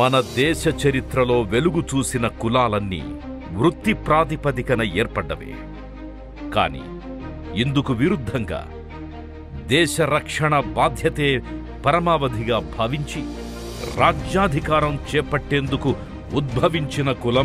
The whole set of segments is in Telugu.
మన దేశ చరిత్రలో వెలుగు చూసిన కులాలన్నీ వృత్తి ప్రాతిపదికన ఏర్పడ్డవే కాని ఇందుకు విరుద్ధంగా దేశ రక్షణ బాధ్యతే పరమావధిగా భావించి రాజ్యాధికారం చేపట్టేందుకు ఉద్భవించిన కులం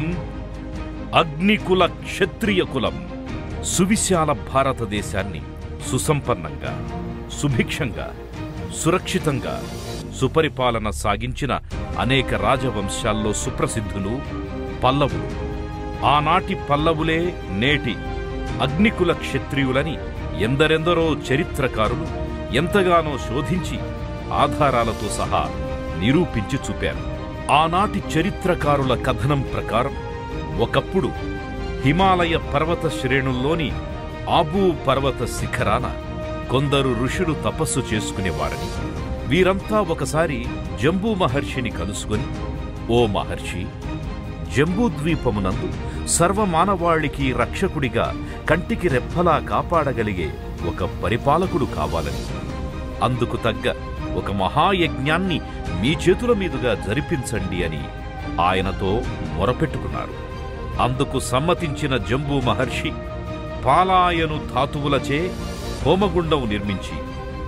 అగ్నికుల క్షత్రియ కులం సువిశాల భారతదేశాన్ని సుసంపన్నంగా సుభిక్షంగా సురక్షితంగా సుపరిపాలన సాగించిన అనేక రాజవంశాల్లో సుప్రసిద్ధులు పల్లవులు ఆనాటి పల్లవులే నేటి అగ్నికుల క్షత్రియులని ఎందరెందరో చరిత్రకారులు ఎంతగానో శోధించి ఆధారాలతో సహా నిరూపించి చూపారు ఆనాటి చరిత్రకారుల కథనం ప్రకారం ఒకప్పుడు హిమాలయ పర్వత శ్రేణుల్లోని ఆబూ పర్వత శిఖరాన కొందరు ఋషులు తపస్సు చేసుకునేవారని వీరంతా ఒకసారి జంబూ మహర్షిని కలుసుకొని ఓ మహర్షి జంబూద్వీపమునందు సర్వమానవాళికి రక్షకుడిగా కంటికి రెప్పలా కాపాడగలిగే ఒక పరిపాలకుడు కావాలని అందుకు తగ్గ ఒక మహాయజ్ఞాన్ని మీ చేతుల మీదుగా జరిపించండి అని ఆయనతో మొరపెట్టుకున్నారు అందుకు సమ్మతించిన జంబూ మహర్షి పాలాయను ధాతువులచే హోమగుండం నిర్మించి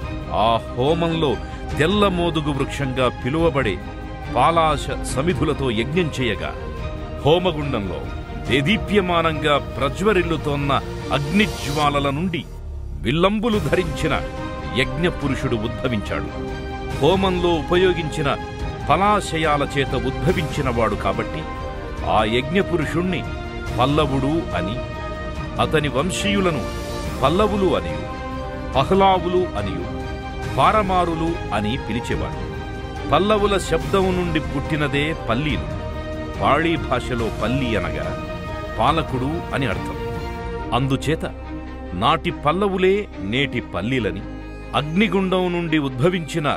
ఆ హోమంలో తెల్ల మోదుగు వృక్షంగా పిలువబడే పాలాశ సమిధులతో యజ్ఞం చేయగా హోమగుండంలో దేదీప్యమానంగా ప్రజ్వరిల్లుతోన్న అగ్నిజ్వాలల నుండి విల్లంబులు ధరించిన యజ్ఞపురుషుడు ఉద్భవించాడు హోమంలో ఉపయోగించిన ఫలాశయాల చేత ఉద్భవించినవాడు కాబట్టి ఆ యజ్ఞపురుషుణ్ణి పల్లవుడు అని అతని వంశీయులను పల్లవులు అనియు పహ్లావులు అనియు పారమారులు అని పిలిచేవాడు పల్లవుల శబ్దం నుండి పుట్టినదే పల్లీలు పాళీ భాషలో పల్లి అనగా పాలకుడు అని అర్థం అందుచేత నాటి పల్లవులే నేటి పల్లీలని అగ్నిగుండం నుండి ఉద్భవించిన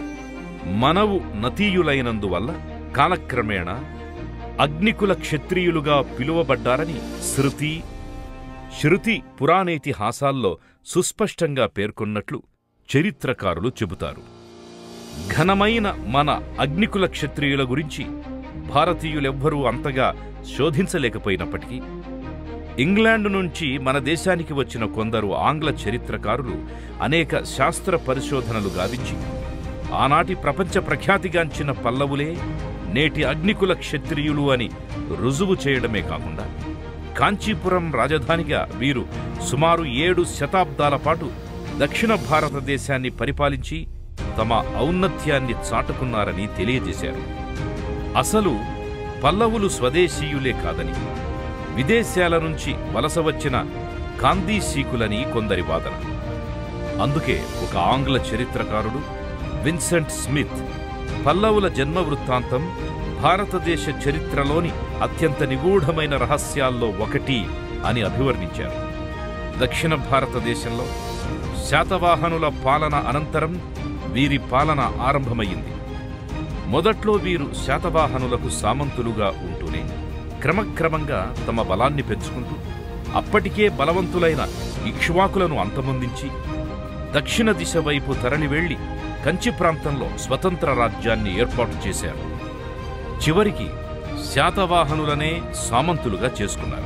మనవు నతీయులైనందువల్ల కాలక్రమేణా అగ్నికుల క్షత్రియులుగా పిలువబడ్డారని శృతి శృతి పురాణేతిహాసాల్లో సుస్పష్టంగా పేర్కొన్నట్లు చరిత్రకారులు చెబుతారు ఘనమైన మన అగ్నికుల క్షత్రియుల గురించి భారతీయులెవ్వరూ అంతగా శోధించలేకపోయినప్పటికీ ఇంగ్లాండ్ నుంచి మన దేశానికి వచ్చిన కొందరు ఆంగ్ల చరిత్రకారులు అనేక శాస్త్ర పరిశోధనలు గావించి ఆనాటి ప్రపంచ ప్రఖ్యాతిగాంచిన పల్లవులే నేటి అగ్నికుల క్షత్రియులు అని రుజువు చేయడమే కాకుండా కాంచీపురం రాజధానిగా వీరు సుమారు ఏడు శతాబ్దాల పాటు దక్షిణ భారతదేశాన్ని పరిపాలించి తమ ఔన్నత్యాన్ని చాటుకున్నారని తెలియజేశారు అసలు పల్లవులు స్వదేశీయులే కాదని విదేశాల నుంచి వలస వచ్చిన కాందీసీకులని కొందరి వాదన అందుకే ఒక ఆంగ్ల చరిత్రకారుడు విన్సెంట్ స్మిత్ పల్లవుల జన్మ వృత్తాంతం భారతదేశ చరిత్రలోని అత్యంత నిగూఢమైన రహస్యాల్లో ఒకటి అని అభివర్ణించారు దక్షిణ భారతదేశంలో శాతవాహనుల పాలన అనంతరం వీరి పాలన ఆరంభమైంది మొదట్లో వీరు శాతవాహనులకు సామంతులుగా ఉంటూనే క్రమక్రమంగా తమ బలాన్ని పెంచుకుంటూ అప్పటికే బలవంతులైన ఇక్ష్వాకులను అంతమొందించి దక్షిణ దిశ వైపు తరలి వెళ్లి కంచి ప్రాంతంలో స్వతంత్ర రాజ్యాన్ని ఏర్పాటు చేశారు చివరికి శాతవాహనులనే సామంతులుగా చేసుకున్నారు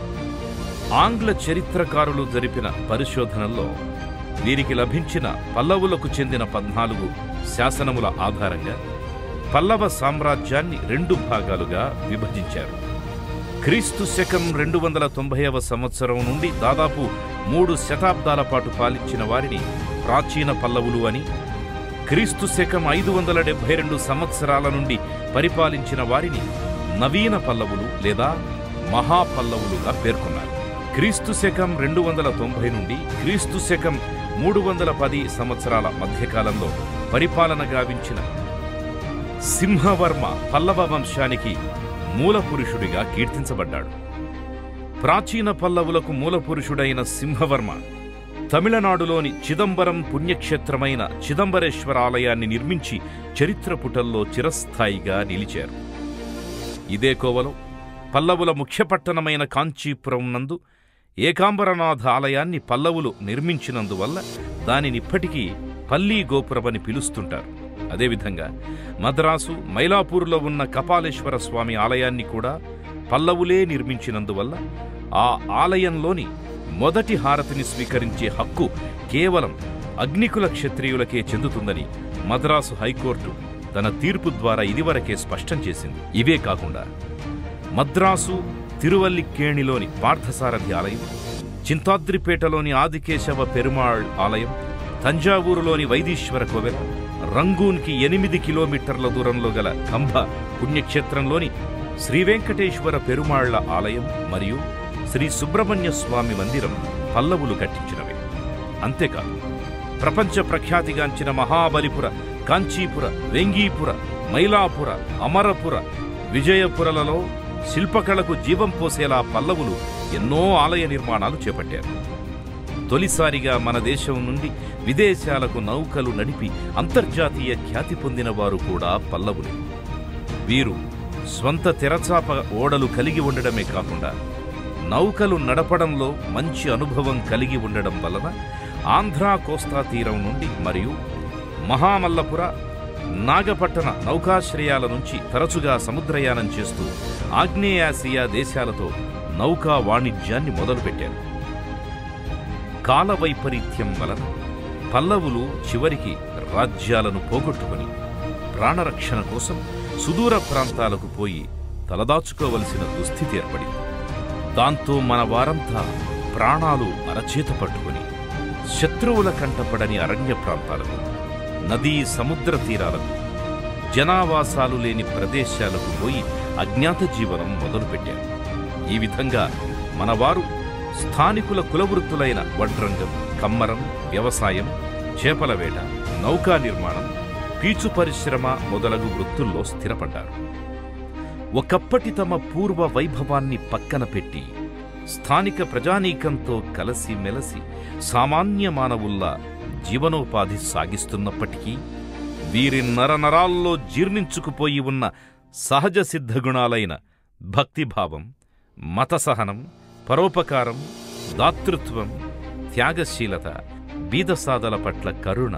ఆంగ్ల చరిత్రకారులు జరిపిన పరిశోధనల్లో వీరికి లభించిన పల్లవులకు చెందిన పద్నాలుగు శాసనముల ఆధారంగా పల్లవ సామ్రాజ్యాన్ని రెండు భాగాలుగా విభజించారు క్రీస్తు శకం రెండు వందల తొంభైవ సంవత్సరం నుండి దాదాపు మూడు శతాబ్దాల పాటు పాలించిన వారిని ప్రాచీన పల్లవులు అని క్రీస్తు శకం ఐదు వందల డెబ్బై రెండు సంవత్సరాల నుండి పరిపాలించిన వారిని నవీన పల్లవులు లేదా మహాపల్లవులుగా పేర్కొన్నారు క్రీస్తు శకం రెండు వందల తొంభై నుండి క్రీస్తు శకం మూడు వందల పది సంవత్సరాల మధ్యకాలంలో పరిపాలన గావించిన సింహవర్మ పల్లవ వంశానికి మూలపురుషుడిగా కీర్తించబడ్డాడు ప్రాచీన పల్లవులకు మూలపురుషుడైన సింహవర్మ తమిళనాడులోని చిదంబరం పుణ్యక్షేత్రమైన చిదంబరేశ్వర ఆలయాన్ని నిర్మించి చరిత్ర పుటల్లో చిరస్థాయిగా నిలిచారు ఇదే కోవలో పల్లవుల ముఖ్య పట్టణమైన కాంచీపురం నందు ఏకాంబరనాథ ఆలయాన్ని పల్లవులు నిర్మించినందువల్ల దానినిప్పటికీ పల్లీ గోపురమని పిలుస్తుంటారు అదేవిధంగా మద్రాసు మైలాపూర్లో ఉన్న కపాలేశ్వర స్వామి ఆలయాన్ని కూడా పల్లవులే నిర్మించినందువల్ల ఆ ఆలయంలోని మొదటి హారతిని స్వీకరించే హక్కు కేవలం అగ్నికుల క్షత్రియులకే చెందుతుందని మద్రాసు హైకోర్టు తన తీర్పు ద్వారా ఇదివరకే స్పష్టం చేసింది ఇవే కాకుండా మద్రాసు తిరువల్లికేణిలోని పార్థసారథి ఆలయం చింతాద్రిపేటలోని ఆదికేశవ పెరుమాళ్ ఆలయం తంజావూరులోని వైదీశ్వర కోవెల రంగూన్కి ఎనిమిది కిలోమీటర్ల దూరంలో గల కంభ పుణ్యక్షేత్రంలోని శ్రీ వెంకటేశ్వర పెరుమాళ్ల ఆలయం మరియు శ్రీ సుబ్రహ్మణ్య స్వామి మందిరం పల్లవులు కట్టించినవే అంతేకాదు ప్రపంచ ప్రఖ్యాతిగాంచిన మహాబలిపుర కాంచీపుర వెంగీపుర మైలాపుర అమరపుర విజయపురలలో శిల్పకళకు జీవం పోసేలా పల్లవులు ఎన్నో ఆలయ నిర్మాణాలు చేపట్టారు తొలిసారిగా మన దేశం నుండి విదేశాలకు నౌకలు నడిపి అంతర్జాతీయ ఖ్యాతి పొందిన వారు కూడా పల్లవులే వీరు స్వంత తెరచాప ఓడలు కలిగి ఉండడమే కాకుండా నౌకలు నడపడంలో మంచి అనుభవం కలిగి ఉండడం వలన ఆంధ్రా కోస్తా తీరం నుండి మరియు మహామల్లపుర నాగపట్టణ నౌకాశ్రయాల నుంచి తరచుగా సముద్రయానం చేస్తూ ఆగ్నేయాసియా దేశాలతో నౌకా వాణిజ్యాన్ని మొదలుపెట్టారు కాల వైపరీత్యం వలన పల్లవులు చివరికి రాజ్యాలను పోగొట్టుకుని ప్రాణరక్షణ కోసం సుదూర ప్రాంతాలకు పోయి తలదాచుకోవలసిన దుస్థితి ఏర్పడింది దాంతో మన వారంతా ప్రాణాలు అరచేత పట్టుకుని శత్రువుల కంటపడని అరణ్య ప్రాంతాలకు నదీ సముద్ర తీరాలకు జనావాసాలు లేని ప్రదేశాలకు పోయి అజ్ఞాత జీవనం మొదలుపెట్టారు ఈ విధంగా మనవారు స్థానికుల కులవృత్తులైన వడ్రంగం కమ్మరం వ్యవసాయం చేపల వేట నౌకా నిర్మాణం పీచు పరిశ్రమ మొదలగు వృత్తుల్లో స్థిరపడ్డారు ఒకప్పటి తమ పూర్వ వైభవాన్ని పక్కన పెట్టి స్థానిక ప్రజానీకంతో కలసి మెలసి సామాన్య మానవుల్లా జీవనోపాధి సాగిస్తున్నప్పటికీ వీరి నరనరాల్లో జీర్ణించుకుపోయి ఉన్న సహజ సిద్ధగుణాలైన భక్తిభావం మతసహనం పరోపకారం దాతృత్వం త్యాగశీలత బీదసాదల పట్ల కరుణ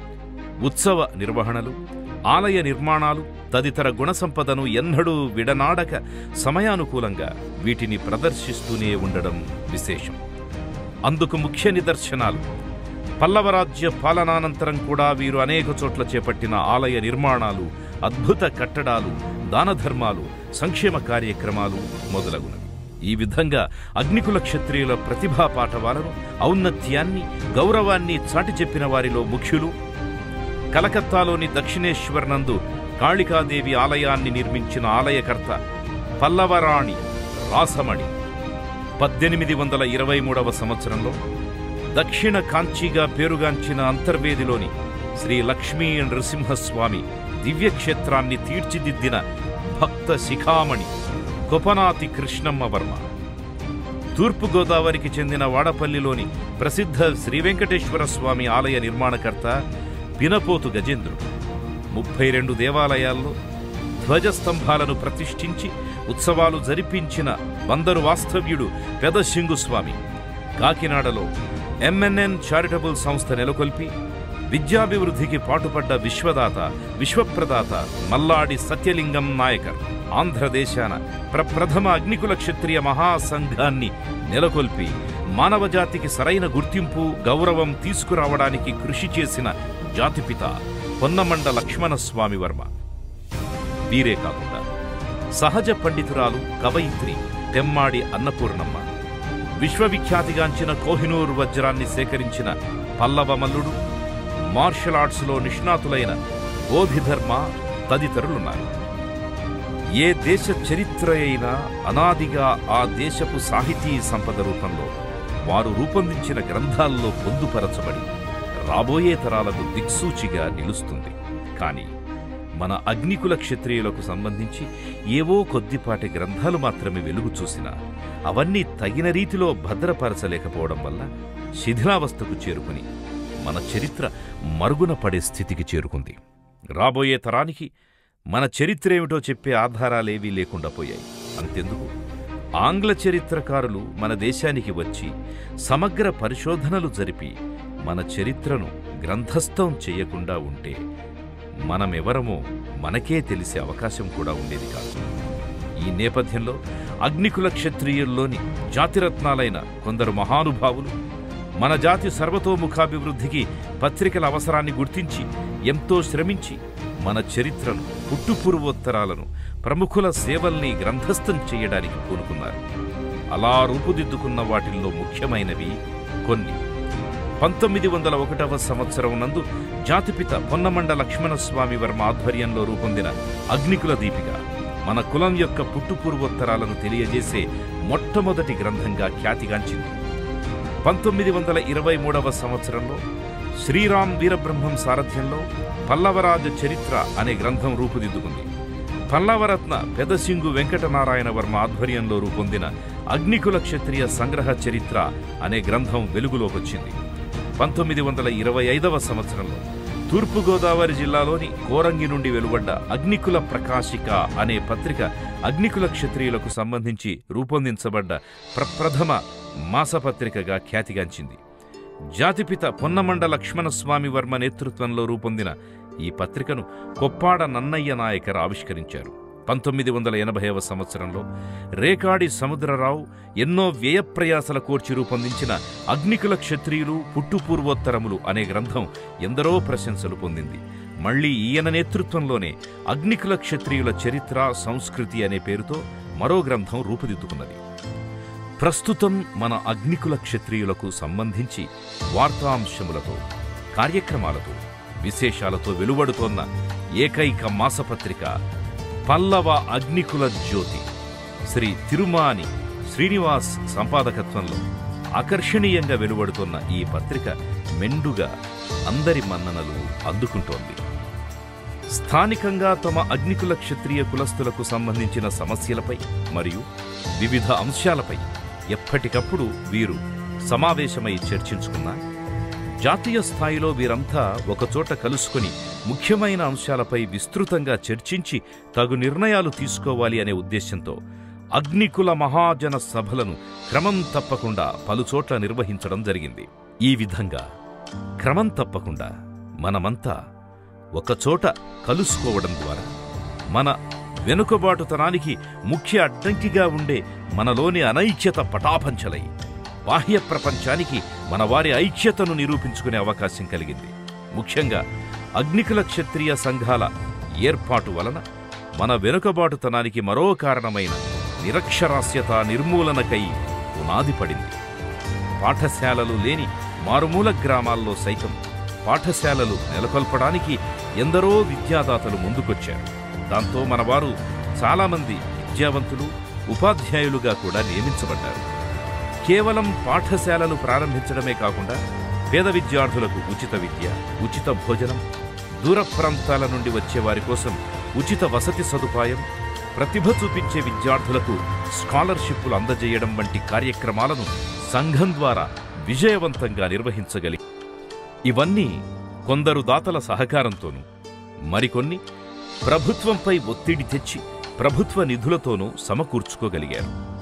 ఉత్సవ నిర్వహణలు ఆలయ నిర్మాణాలు తదితర గుణసంపదను ఎన్నడూ విడనాడక సమయానుకూలంగా వీటిని ప్రదర్శిస్తూనే ఉండడం విశేషం అందుకు ముఖ్య నిదర్శనాలు పల్లవరాజ్య పాలనానంతరం కూడా వీరు అనేక చోట్ల చేపట్టిన ఆలయ నిర్మాణాలు అద్భుత కట్టడాలు దానధర్మాలు సంక్షేమ కార్యక్రమాలు మొదలగునవి ఈ విధంగా అగ్నికుల క్షత్రియుల ప్రతిభా పాఠవాలను ఔన్నత్యాన్ని గౌరవాన్ని చాటి చెప్పిన వారిలో ముఖ్యులు కలకత్తాలోని దక్షిణేశ్వర్ నందు కాళికాదేవి ఆలయాన్ని నిర్మించిన ఆలయకర్త పల్లవరాణి రాసమణి పద్దెనిమిది వందల ఇరవై మూడవ సంవత్సరంలో దక్షిణ కాంచీగా పేరుగాంచిన అంతర్వేదిలోని శ్రీ లక్ష్మీ నృసింహస్వామి దివ్యక్షేత్రాన్ని తీర్చిదిద్దిన భక్త శిఖామణి కొపనాతి కృష్ణమ్మ వర్మ తూర్పుగోదావరికి చెందిన వాడపల్లిలోని ప్రసిద్ధ శ్రీ వెంకటేశ్వర స్వామి ఆలయ నిర్మాణకర్త పినపోతు గజేంద్రుడు ముప్పై రెండు దేవాలయాల్లో ధ్వజస్తంభాలను ప్రతిష్ఠించి ఉత్సవాలు జరిపించిన బందరు వాస్తవ్యుడు పెదశింగు స్వామి కాకినాడలో ఎంఎన్ఎన్ చారిటబుల్ సంస్థ నెలకొల్పి విద్యాభివృద్ధికి పాటుపడ్డ విశ్వదాత విశ్వప్రదాత మల్లాడి సత్యలింగం నాయకర్ ఆంధ్రదేశాన ప్రప్రథమ అగ్నికుల క్షత్రియ మహాసంఘాన్ని నెలకొల్పి మానవజాతికి సరైన గుర్తింపు గౌరవం తీసుకురావడానికి కృషి చేసిన జాతిపిత పొన్నమండ లక్ష్మణస్వామి వర్మ వీరే కాకుండా సహజ పండితురాలు కవయిత్రి తెమ్మాడి అన్నపూర్ణమ్మ విశ్వవిఖ్యాతిగాంచిన కోహినూర్ వజ్రాన్ని సేకరించిన పల్లవ మల్లుడు మార్షల్ ఆర్ట్స్లో నిష్ణాతులైన బోధిధర్మ తదితరులున్నారు ఏ దేశ చరిత్ర అయినా అనాదిగా ఆ దేశపు సాహితీ సంపద రూపంలో వారు రూపొందించిన గ్రంథాల్లో పొందుపరచబడి రాబోయే తరాలకు దిక్సూచిగా నిలుస్తుంది కానీ మన అగ్నికుల క్షత్రియులకు సంబంధించి ఏవో కొద్దిపాటి గ్రంథాలు మాత్రమే వెలుగు చూసినా అవన్నీ తగిన రీతిలో భద్రపరచలేకపోవడం వల్ల శిథిలావస్థకు చేరుకుని మన చరిత్ర మరుగున పడే స్థితికి చేరుకుంది రాబోయే తరానికి మన చరిత్ర ఏమిటో చెప్పే ఆధారాలేవీ లేకుండా పోయాయి అంతెందుకు ఆంగ్ల చరిత్రకారులు మన దేశానికి వచ్చి సమగ్ర పరిశోధనలు జరిపి మన చరిత్రను గ్రంథస్థం చేయకుండా ఉంటే మనమెవరమో మనకే తెలిసే అవకాశం కూడా ఉండేది కాదు ఈ నేపథ్యంలో అగ్నికుల క్షత్రియుల్లోని జాతిరత్నాలైన కొందరు మహానుభావులు మన జాతి సర్వతోముఖాభివృద్ధికి పత్రికల అవసరాన్ని గుర్తించి ఎంతో శ్రమించి మన చరిత్రను పుట్టుపూర్వోత్తరాలను ప్రముఖుల సేవల్ని గ్రంథస్థం చేయడానికి పూనుకున్నారు అలా రూపుదిద్దుకున్న వాటిల్లో ముఖ్యమైనవి కొన్ని పంతొమ్మిది వందల ఒకటవ సంవత్సరం నందు జాతిపిత పొన్నమండ లక్ష్మణస్వామి వర్మ ఆధ్వర్యంలో రూపొందిన అగ్నికుల దీపిక మన కులం యొక్క పుట్టుపూర్వోత్తరాలను తెలియజేసే మొట్టమొదటి గ్రంథంగా ఖ్యాతిగాంచింది పంతొమ్మిది వందల ఇరవై మూడవ సంవత్సరంలో శ్రీరామ్ వీరబ్రహ్మం సారథ్యంలో పల్లవరాజ చరిత్ర అనే గ్రంథం రూపుదిద్దుకుంది పల్లవరత్న పెదసింగు వెంకటనారాయణ వర్మ ఆధ్వర్యంలో రూపొందిన అగ్నికుల క్షత్రియ సంగ్రహ చరిత్ర అనే గ్రంథం వెలుగులోకొచ్చింది పంతొమ్మిది వందల ఇరవై ఐదవ సంవత్సరంలో తూర్పుగోదావరి జిల్లాలోని కోరంగి నుండి వెలువడ్డ అగ్నికుల ప్రకాశిక అనే పత్రిక అగ్నికుల క్షత్రియులకు సంబంధించి రూపొందించబడ్డ ప్రప్రథమ మాసపత్రికగా ఖ్యాతిగాంచింది జాతిపిత పొన్నమండ లక్ష్మణస్వామి వర్మ నేతృత్వంలో రూపొందిన ఈ పత్రికను కొప్పాడ నన్నయ్య నాయకర్ ఆవిష్కరించారు పంతొమ్మిది వందల ఎనభైవ సంవత్సరంలో రేకాడి సముద్రరావు ఎన్నో వ్యయప్రయాసల కోర్చి రూపొందించిన అగ్నికుల క్షత్రియులు పుట్టుపూర్వోత్తరములు అనే గ్రంథం ఎందరో ప్రశంసలు పొందింది మళ్ళీ ఈయన నేతృత్వంలోనే అగ్నికుల క్షత్రియుల చరిత్ర సంస్కృతి అనే పేరుతో మరో గ్రంథం రూపుదిద్దుకున్నది ప్రస్తుతం మన అగ్నికుల క్షత్రియులకు సంబంధించి వార్తాంశములతో కార్యక్రమాలతో విశేషాలతో వెలువడుతోన్న ఏకైక మాసపత్రిక పల్లవ అగ్నికుల జ్యోతి శ్రీ తిరుమాని శ్రీనివాస్ సంపాదకత్వంలో ఆకర్షణీయంగా వెలువడుతున్న ఈ పత్రిక మెండుగా అందరి మన్ననలు అందుకుంటోంది స్థానికంగా తమ అగ్నికుల క్షత్రియ కులస్తులకు సంబంధించిన సమస్యలపై మరియు వివిధ అంశాలపై ఎప్పటికప్పుడు వీరు సమావేశమై చర్చించుకున్నా జాతీయ స్థాయిలో వీరంతా ఒకచోట కలుసుకొని ముఖ్యమైన అంశాలపై విస్తృతంగా చర్చించి తగు నిర్ణయాలు తీసుకోవాలి అనే ఉద్దేశంతో అగ్నికుల మహాజన సభలను క్రమం తప్పకుండా పలుచోట్ల నిర్వహించడం జరిగింది ఈ విధంగా క్రమం తప్పకుండా మనమంతా ఒకచోట కలుసుకోవడం ద్వారా మన వెనుకబాటుతనానికి ముఖ్య అడ్డంకిగా ఉండే మనలోని అనైక్యత పటాపంచలై బాహ్య ప్రపంచానికి మన వారి ఐక్యతను నిరూపించుకునే అవకాశం కలిగింది ముఖ్యంగా అగ్నికుల క్షత్రియ సంఘాల ఏర్పాటు వలన మన వెనుకబాటుతనానికి మరో కారణమైన నిరక్షరాస్యత నిర్మూలనకై పునాది పడింది పాఠశాలలు లేని మారుమూల గ్రామాల్లో సైతం పాఠశాలలు నెలకొల్పడానికి ఎందరో విద్యాదాతలు ముందుకొచ్చారు దాంతో మనవారు చాలామంది విద్యావంతులు ఉపాధ్యాయులుగా కూడా నియమించబడ్డారు కేవలం పాఠశాలలు ప్రారంభించడమే కాకుండా పేద విద్యార్థులకు ఉచిత విద్య ఉచిత భోజనం దూర ప్రాంతాల నుండి వచ్చే వారి కోసం ఉచిత వసతి సదుపాయం ప్రతిభ చూపించే విద్యార్థులకు స్కాలర్షిప్పులు అందజేయడం వంటి కార్యక్రమాలను సంఘం ద్వారా విజయవంతంగా నిర్వహించగలి ఇవన్నీ కొందరు దాతల సహకారంతోనూ మరికొన్ని ప్రభుత్వంపై ఒత్తిడి తెచ్చి ప్రభుత్వ నిధులతోనూ సమకూర్చుకోగలిగారు